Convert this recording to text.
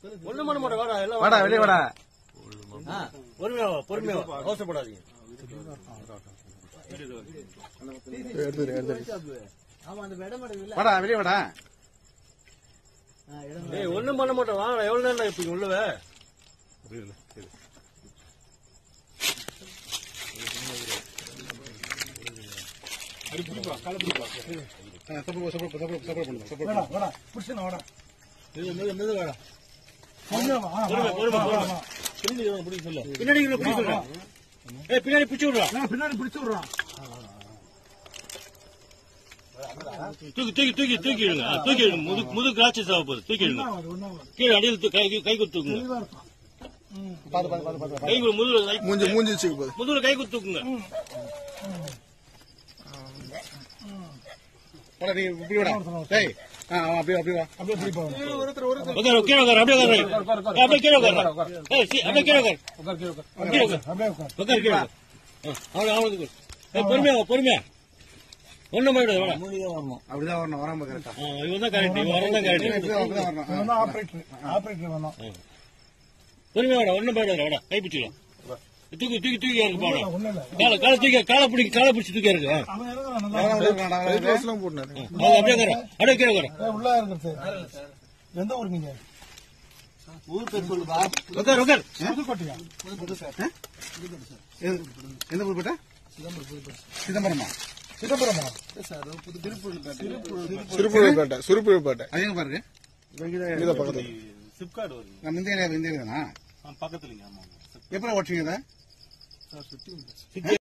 ஒண்ணும் பண்ண மாட்டேன் வாடா எல்லாம் வாடா வெளியே வாடா ஆ, பொறுமையா வா பொறுமையா வா அவசரப்படாதீங்க வாடா வெளியே வாடா ஏய் ஒண்ணும் பண்ண மாட்டேன் வாடா எவ்வளவு நேரம் இப்ப இங்க உள்ளவ சப்போர்ட் சப்போர்ட் சப்போர்ட் சப்போர்ட் பண்ணுங்க சப்போர்ட் வாடா வாடா புடிச்சு வாடா மெது மெது மெது வாடா கொஞ்சம் வா, வா, பொறுமை வா, பொறுமை வா, பொறுமை வா. பின்னாடி இவனை பிடிக்க சொல்லு பின்னாடி இவனை பிடிக்க சொல்லு ஏய் பின்னாடி பிடிச்சு விடுறா நான் பின்னாடி பிடிச்சு விடுறான் தூக்கி தூக்கி தூக்கி தூக்கி இடுங்க ஆ, தூக்கி இடுங்க முது முது காய்ச்சி சாவ போகுது தூக்கி இடுங்க ஒன்னாவது ஒன்னாவது கீழே அடியில் தூ- கை கை குத்து தூக்குங்க தெளிவா இருக்கும் ம். பாத்து பாத்து பாத்து பாத்து கை கு- முதுகுல கை மூஞ்சி மூஞ்சி வச்சுக்க போகுது முதுகுல கை குத்து தூக்குங்க வாடா நீ இப்படி வாடா டேய் ஆ ஆ, அப்படியே அப்படியே வா அப்படியே திருப்பி வரணும் உட்காரு கீழே உட்காரு அப்படியே உட்காரு ஏய், அப்படியே கீழே உட்காரு ஏய் சி, அப்படியே கீழே உட்காரு கீழே உட்காரு அப்படியே உட்கார் உட்காரு கீழே உட்காரு ஆ, அவளை அவளுக்கு ஏய் பொறுமையா வா, பொறுமையா ஒண்ணும் போயிடாது வாடா அப்படிதான் வரணும் வராம கரெக்டா ஆ, இவன் தான் கரெக்ட் இவன் வரதான் கரெக்ட் இப்படிதான் அப்படிதான் வரணும் இவன் தான் ஆபரேட்டர் ஆபரேட்டர் வேணும் பொறுமையா வாடா ஒண்ணும் போயிடாது வாடா கை பிடிச்சிக்கலாம் தூக்கி தூக்கி தூக்கி இருக்கு போடா ஒண்ணும் இல்ல காலை காலை தூக்கி காலை பிடிக்க காலை பிடிச்சி தூக்கி இருக்கு ஆ. அவன் இறங்குறான் நல்லா எல்லாம் உள்ள இருக்கான்டா, அவன் கைட் வாஷ்லாம் போட்டுனாரு அது அப்படியே உட்காரு அப்படியே கீழே உட்காரு ஏய், உள்ள இருக்கிறது எந்த ஊர் நீங்க உட்காரு உட்காரு புதுக்கோட்டையா எந்த- எந்த ஊர் போட்ட சிதம்பரமா சிதம்பரமா சிறுபுழுப்பேட்டை சிறுபுழுப்பேட்டை அது எங்க பாருங்க இதை பக்கத்துல சிப்கார்டு வருது நம்ம இந்த ஏரியா இந்த ஏரியா தானா பக்கத்துலங்க ஆமா எப்பறம் ஓட்டுறீங்க இதை